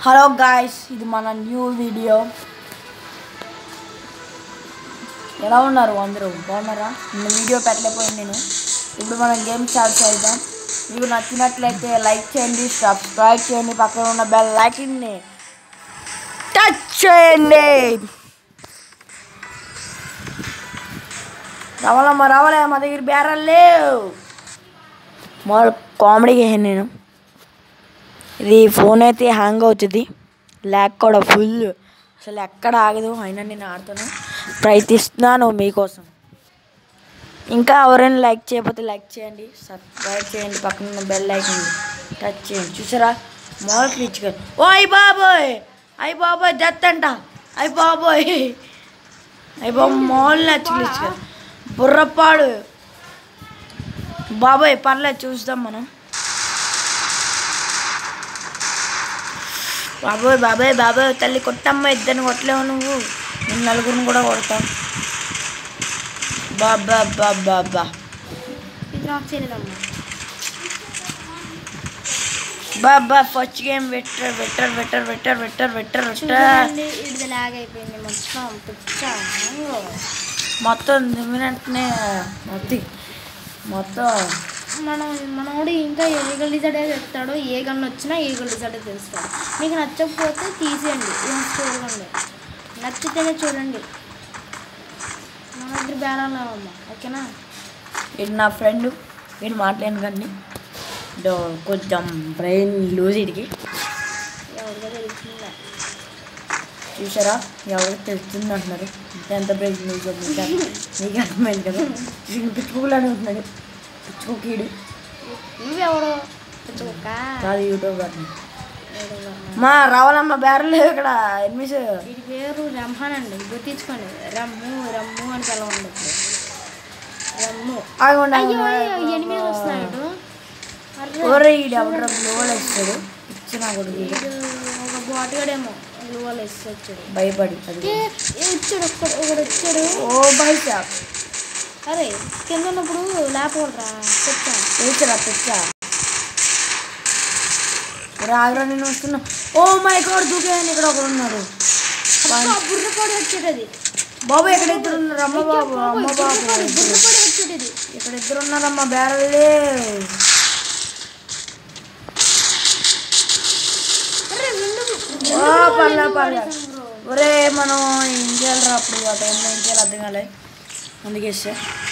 Hello guys ఇది మన new video ఎలా ఉన్నారు అందరూ బాగున్నారా నిన్న వీడియో పెట్టలేకపోయింది నేను ఇప్పుడు మనం గేమ్ స్టార్ట్ చేద్దాం మీకు నచ్చినట్లయితే లైక్ చేయండి సబ్స్క్రైబ్ చేయండి పక్కన ఉన్న బెల్ లైకింగ్ని టచ్ చేయండి రావాలమ్మా రావాలే మా దగ్గర బేరాలు లేవు మామూలు కామెడీ చేసాను నేను ఇది ఫోన్ అయితే హ్యాంగ్ అవుతుంది ల్యాక్ కూడా ఫుల్ అసలు ఎక్కడ ఆగదు అయినా నేను ఆడుతాను ప్రయత్నిస్తున్నాను మీకోసం ఇంకా ఎవరైనా లైక్ చేయకపోతే లైక్ చేయండి సబ్స్క్రైబ్ చేయండి పక్కన ఉన్న బెల్ ఐకన్ టచ్ చేయండి చూసారా మాల్ క్లిచ్ ఓ అయ్యి బాబోయ్ అయ్యి బాబోయ్ డెత్ అంట అయ్యి బాబోయ్ అయ్యి బాబు మాల్ నచ్చి క్లిచ్ బుర్రపాడు బాబోయ్ పర్లేదు చూస్తాం మనం బాబోయ్ బాబాయ్ బాబాయ్ తల్లి కొట్టమ్మ ఇద్దరిని కొట్టలేవు నువ్వు నేను నలుగురిని కూడా కొడతాం బాబా బాబా బా ఇది నాకు చేయలేదమ్మా బాబా ఫస్ట్ గేమ్ వెట్టర్ వెట్టర్ వెట్టర్ వెట్టర్ వెట్టర్ వెట్టర్ వెట్టర్ చూడండి ఇది లాగ్ అయిపోయింది మొత్తం పిచ్చా మొత్తం దిమ్మినట్టునే మొత్తం మొత్తం మనం మనోడు ఇంకా ఏ డిజైడే చెప్తాడో ఏ గన్ వచ్చినా ఏ డిజైడే తెలుస్తాడు మీకు నచ్చకపోతే తీసేయండి ఏం చూడండి నచ్చితేనే చూడండి మన దగ్గర బేరాలు అమ్మా ఓకేనా ఇది నా ఫ్రెండ్ వీడు మాట్లాడిన కానీ ఇదో కొంచెం బ్రెయిన్ లూజ్ ఇడికి ఎవరిగా తెలుస్తుందా చూసారా ఎవరికి తెలుస్తుంది అంటున్నారు ఎంత బ్రెయిన్ లూజ్ మీకు మీకు అర్థమైంది కదా వీడు పిచ్చుకోలని ఉంటున్నాడు పిచ్చుకోకీడు నువ్వెవడో పిచ్చకుక్క కాదు యూట్యూబర్ మా రావాలమ్మ బేరం లేవు ఇక్కడ ఎనిమిస్ వీడి పేరు రంహాన్ అండి గుర్తించుకోండి రమ్ము రమ్ము అని పిలవండి ఇప్పుడు రమ్ము ఆగండి అయ్యో అయ్యో ఎనిమిది వస్తున్నాడు అర్రే ఓరే ఈడు ఎవడరా గ్లోవల్ వేస్తాడు ఇచ్చిన కొడుకు ఈడు. వీడు ఒక బాటుగాడేమో గ్లూవల్ వేసి వచ్చాడు భయపడి అది ఏ ఏ వచ్చాడు ఒక్కడు ఒకడు వచ్చాడు ఓ బయట అరే కింద ఉన్నప్పుడు లేపకూడరా చెప్తాను తెచ్చరా తెచ్చా రాగరా నేను వస్తున్నా ఓ మై గాడ్ దూకేయని ఇక్కడ ఒకడు ఉన్నాడు బుర్రపాడు వచ్చాడు అది బాబు ఇక్కడ ఇద్దరు ఉన్నారు అమ్మ బాబు అమ్మ బాబు బుర్రపాడు వచ్చాడు అది ఇక్కడ ఇద్దరు ఉన్నారమ్మ బేరలే అరే రెండు ఓ పర్లే పర్లే ఒరే మనం ఏం చేయాలరా అప్పుడు ఆ టైంలో ఏం చేయాలి అర్థం కాలే అందుకే ఇస్తే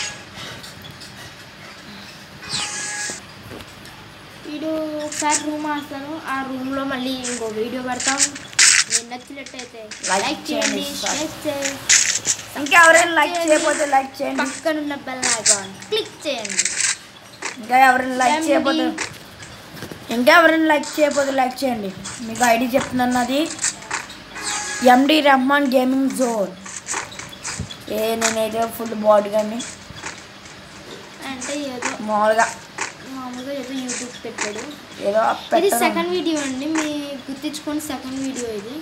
వీడు ఒకసారి రూమ్ ఆడతాను ఆ రూమ్లో మళ్ళీ ఇంకో వీడియో పెడతాం మీకు నచ్చినట్టయితే Like లైక్ చేయండి, చేయండి sub- షేర్ చేయండి ఇంకా ఎవరైనా లైక్ చేయకపోతే లైక్ చేయండి పక్కనున్న బెల్ ఐకాన్ క్లిక్ చేయండి ఇంకా ఎవరైనా లైక్ చేయకపోతే ఇంకా ఎవరైనా లైక్ చేయకపోతే లైక్ చేయండి మీకు ఐడి చెప్తున్నాను అది ఎండి రెహమాన్ గేమింగ్ జోన్ ఏ నేనైతే ఫుల్ బాడీ కానీ అంటే ఏదో మామూలుగా మామూలుగా ఏదో యూట్యూబ్ పెట్టాడు ఏదో ఇది పెట్టడం సెకండ్ వీడియో అండి మీ గుర్తించుకోండి సెకండ్ వీడియో ఇది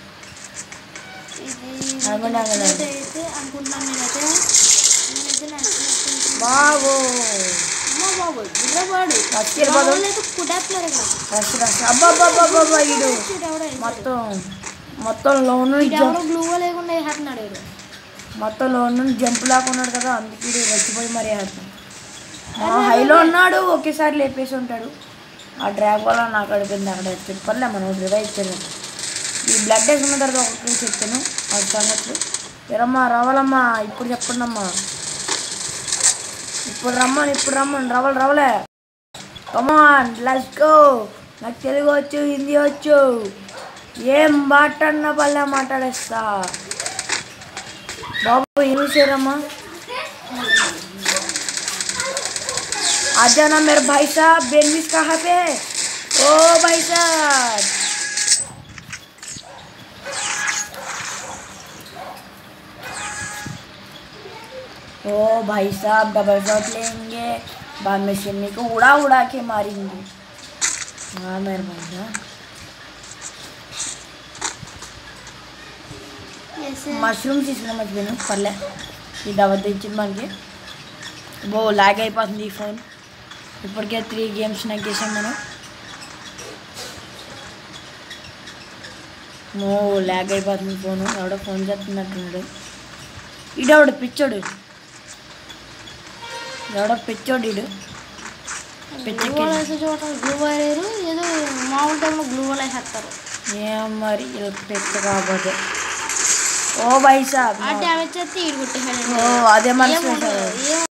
ఇది మీకు అవునా, అవునా. నచ్చినట్టయితే అనుకుంటున్నాను నేనైతే నేనైతే నచ్చినట్టు బాబు అమ్మో బాబు బుర్రవాడు నచ్చేది బాబు. అయితే కుడేస్తున్నారు ఇక్కడ రష్ రష్ అబ్బాబ్బాబ్బాబ్బా ఇడు చూడు ఎవడో వేసాడు. మొత్తం మొత్తం లోన్ వీడు ఎవడో గ్లూ లేకుండా వేస్తున్నాడు వీడు మొత్తం లోన్ నుండి జంప్ లాక్కున్నాడు కదా అందుకే వీడు రెచ్చిపోయి మరీ వేస్తాం హైలో ఉన్నాడు ఒకేసారి లేపేసి ఉంటాడు ఆ డ్రాగ్ వల్ల నాకు అడిగింది అక్కడ ఎత్తాడు పర్లే మనం రివైవ్ ఇచ్చాడు ఈ బ్లడ్ వేసుకున్న తర్వాత ఒకటి చెప్తాను ఆ సంగతులు ఎరమ్మా రావాలమ్మా ఇప్పుడు చెప్పండి అమ్మా ఇప్పుడు రమ్మని ఇప్పుడు రమ్మని రావాలి రావలే కమాన్ లెట్స్ గో నాకు తెలుగు వచ్చు హిందీ వచ్చు ఏం మాట్లాడినా పల్లె మాట్లాడేస్తా బాబు ఏం చేయరమ్మా आ जाना मेरे भाई साहब बेनविस कहाँ पे है? ओ भाई साहब ओ भाई साहब डबल शॉट लेंगे बाद में शिमनी को उड़ा उड़ा के मारेंगे हाँ मेरे भाई साहब ऐसे మష్రూమ్స్ తీసుకున్నా మర్చిపోయాను పర్లే ఈ దవత ఇచ్చింది మనకి బో లాగ్ అయిపోతుంది ఈ ఫోన్ ఇప్పటికే త్రీ గేమ్స్ నెగ్గేసాం మనం నో ల్యాగ్ అయిపోతుంది ఫోన్ ఎవడో ఫోన్ చేస్తున్నట్టున్నాడు ఈడెవడు పిచ్చోడు ఎవడో పిచ్చోడు ఈడు గ్లూ వాల్ వేసే చోట గ్లూ వాల్ వేయరు ఏదో మామూలు టైంలో గ్లూ వాల్ వేసేస్తారు ఏం మరి ఇలా పిచ్చ కాకపోతే ఓ భాయ్ సాబ్ ఆ డ్యామేజ్ చేస్తే ఈడు కొట్టేసాడు ఓ అదే మనసు ఏముండదు ఏం